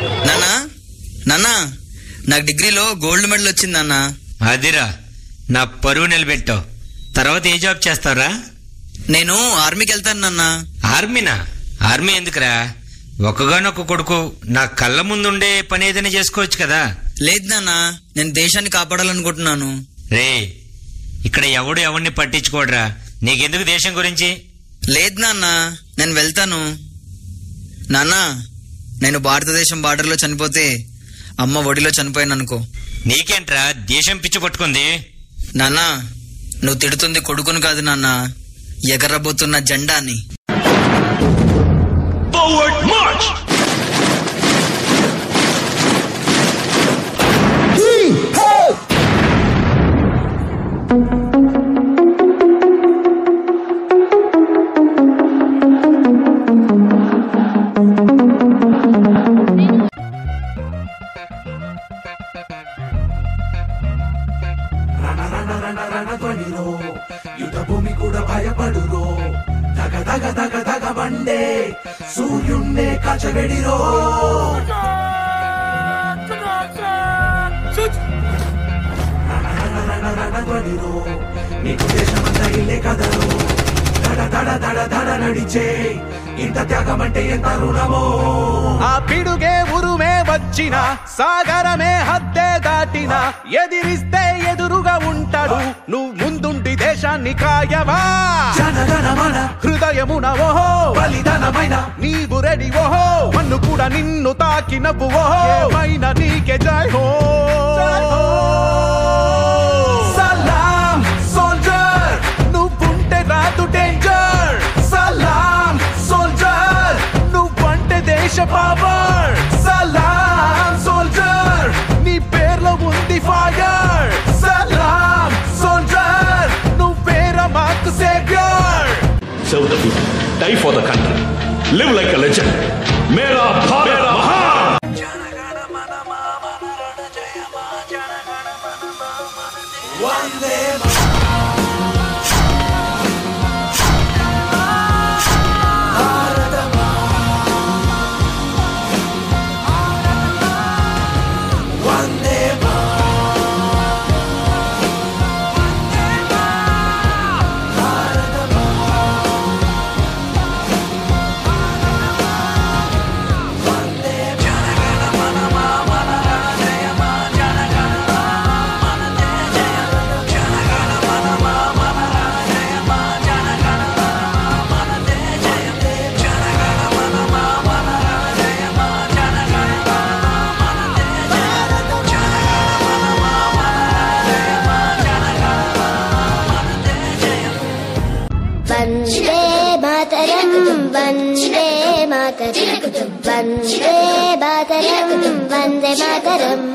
నాన్న నాన్న నాకు డిగ్రీలో గోల్డ్ మెడల్ వచ్చింది నాన్న అదిరా నా పరువు నిలబెట్టావు తర్వాత ఏ జాబ్ చేస్తావురా నేను ఆర్మీకి వెళ్తాను నాన్న ఆర్మీనా ఆర్మీ ఎందుకురా ఒక్కగానొక్క కొడుకు నా కళ్ళ ముందుండే పని ఏదైనా చేసుకోవచ్చు కదా లేదు నాన్న నేను దేశాన్ని కాపాడాలనుకుంటున్నాను రే ఇక్కడ ఎవడు ఎవరిని పట్టించుకోడరా నీకెందుకు దేశం గురించి లేదు నాన్న నేను వెళ్తాను నాన్న నేను భారతదేశం బార్డర్లో చనిపోతే అమ్మ ఒడిలో చనిపోయాను అనుకో నీకేంట్రా దేశం పిచ్చి పట్టుకుంది నాన్న నువ్వు తిడుతుంది కొడుకును కాదు నాన్న ఎగరబోతున్న జెండాని Forward march! రణధ్వనిరో యుద్ధ భూమి కూడా భయపడురో దగ దగ దగ దగ బండే సూర్యున్నే కాచవెడిరో రణధ్వనిరో నీకు దేశమంతా ఇల్లే కదరో దడ దడ దడ దడ నడిచే ఇంత త్యాగమంటే ఎంత రుణమో ఆ పిడుగే ఉరుమే వచ్చిన సాగరమే హద్దే దాటిన ఎదిరిస్తే ఎదురుగా ఉంటాడు నువ్వు ముందుండి దేశాన్ని కాయవా జనగణమన హృదయమున ఓహో బలిదానమైన నీవు రెడీ ఓహో మన్ను కూడా నిన్ను తాకినవ్వు ఓహో ఏమైనా నీకే జై హో సలాం సోల్జర్ నువ్వుంటే రాదు డేంజర్ సలాం సోల్జర్ నువ్వంటే దేశ పవర్ సలాం సోల్జర్ నీ పేర్లో ఉంది ఫైర్ సలాం సోల్జర్ నువ్వేర మాకు సేవ్యర్ Serve the people, die for the country, live like a legend. Mera Bharat Mahan! వందే వందే वन्दे मातरम् वन्दे मातरम् वन्दे मातरम् वन्दे मातरम्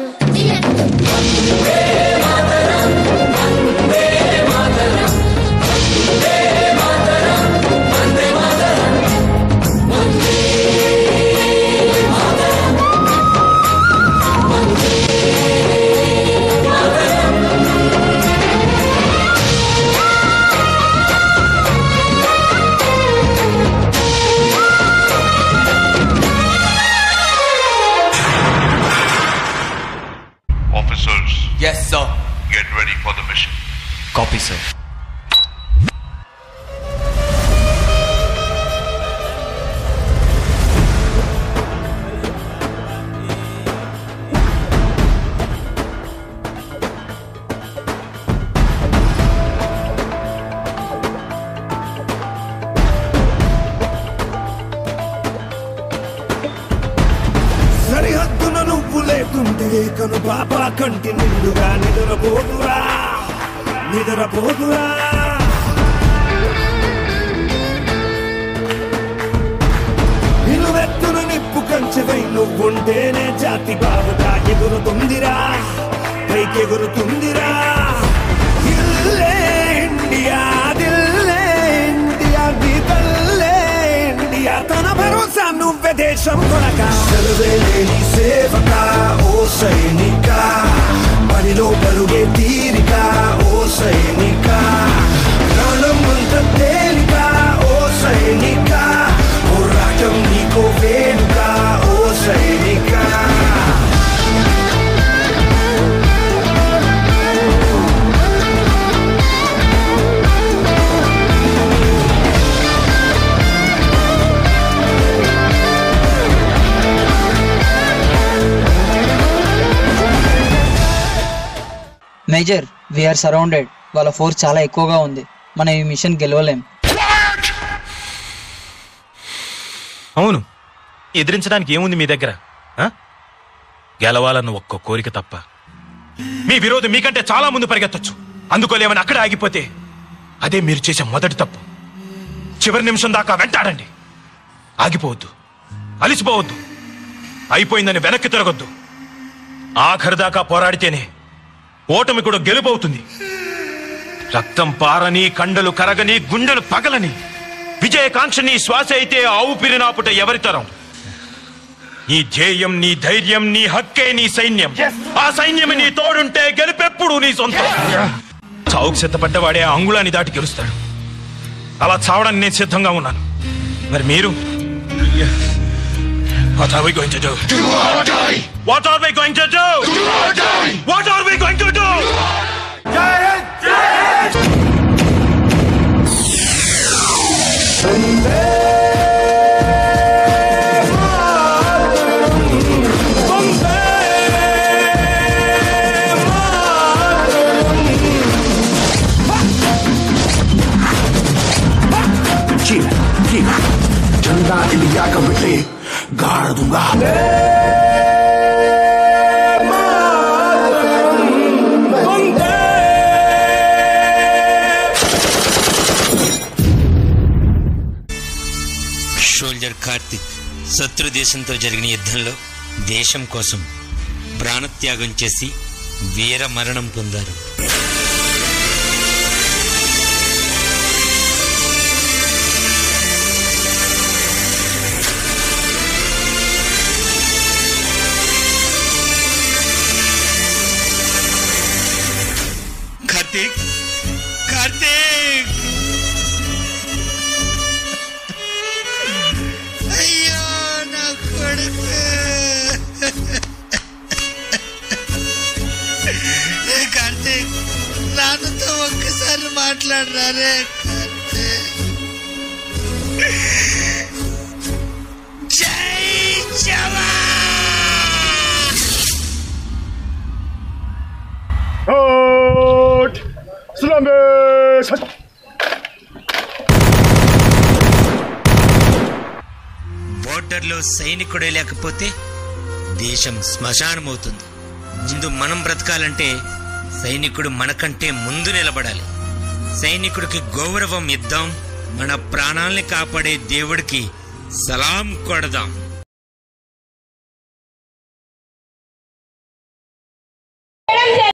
Officers, Yes, sir. get ready for the mission. Copy, sir. సరిహద్దున నువ్వు లేకుంటే కను పాప కంటి నిండుగా నిద్రపోదురా నిద్రపోదురా నిలువెత్తున నిప్పు కంచెవై నువ్వుంటేనే జాతి బావుగా ఎగురుతుందిరా పైకెగురుతుందిరా ఇల్లే ఇండియా దిల్లే ఇండియా నీ తల్లే ఇండియా తన భరోసా నువ్వే దేశం కొనక సెలవే లేని సేవక ఓ సైనిక పనిలో పరుగే తీరిక ఓ సైనిక ప్రాణం అంత తేలిక ఓ సైనిక పోరాటం నీకో వేడుక ఓ సైనిక మేజర్ వీఆర్ సరౌండెడ్ వాళ్ళ ఫోర్స్ చాలా ఎక్కువగా ఉంది మనం ఈ మిషన్ గెలవలేం అవును ఎదిరించడానికి ఏముంది మీ దగ్గర ఆ? గెలవాలన్న ఒక్క కోరిక తప్ప మీ విరోధి మీకంటే చాలా ముందు పరిగెత్తొచ్చు అందుకోలేమని అక్కడ ఆగిపోతే అదే మీరు చేసే మొదటి తప్పు చివరి నిమిషం దాకా వెంటాడండి ఆగిపోవద్దు అలిసిపోవద్దు అయిపోయిందని వెనక్కి తిరగొద్దు ఆఖరి దాకా పోరాడితేనే ఓటమి కూడా గెలుపవుతుంది రక్తం పారని కండలు కరగని గుండెలు పగలని విజయకాంక్ష నీ శ్వాస అయితే ఆ ఊపిరి నాపుట ఎవరి తరం నీ ధ్యేయం నీ ధైర్యం నీ హక్కే నీ సైన్యం ఆ సైన్యం నీ తోడుంటే గెలుపెప్పుడు నీ సొంతం చావుకు సిద్ధపడ్డవాడే ఆ అంగుళాన్ని దాటి గెలుస్తాడు అలా చావడానికి నేను సిద్ధంగా ఉన్నాను మరి మీరు What are we going to do? What are we going to do? What are we going to do? चीन चीन झंडा इंडिया का मिट्टी गाड़ दूंगा షోల్జర్ కార్తిక్ శత్రు దేశంతో జరిగిన యుద్ధంలో దేశం కోసం ప్రాణత్యాగం చేసి వీర మరణం పొందారు కార్తీక్ కార్తీక్ అయ్యో నా కొడుకు ఏ కార్తీక్ నాన్నతో ఒక్కసారి మాట్లాడరా రే కార్తీక్ జై జవాన్ బోర్డర్లో సైనికుడే లేకపోతే దేశం శ్మశానమవుతుంది ముందు మనం బ్రతకాలంటే సైనికుడు మనకంటే ముందు నిలబడాలి సైనికుడికి గౌరవం ఇద్దాం మన ప్రాణాల్ని కాపాడే దేవుడికి సలాం కొడదాం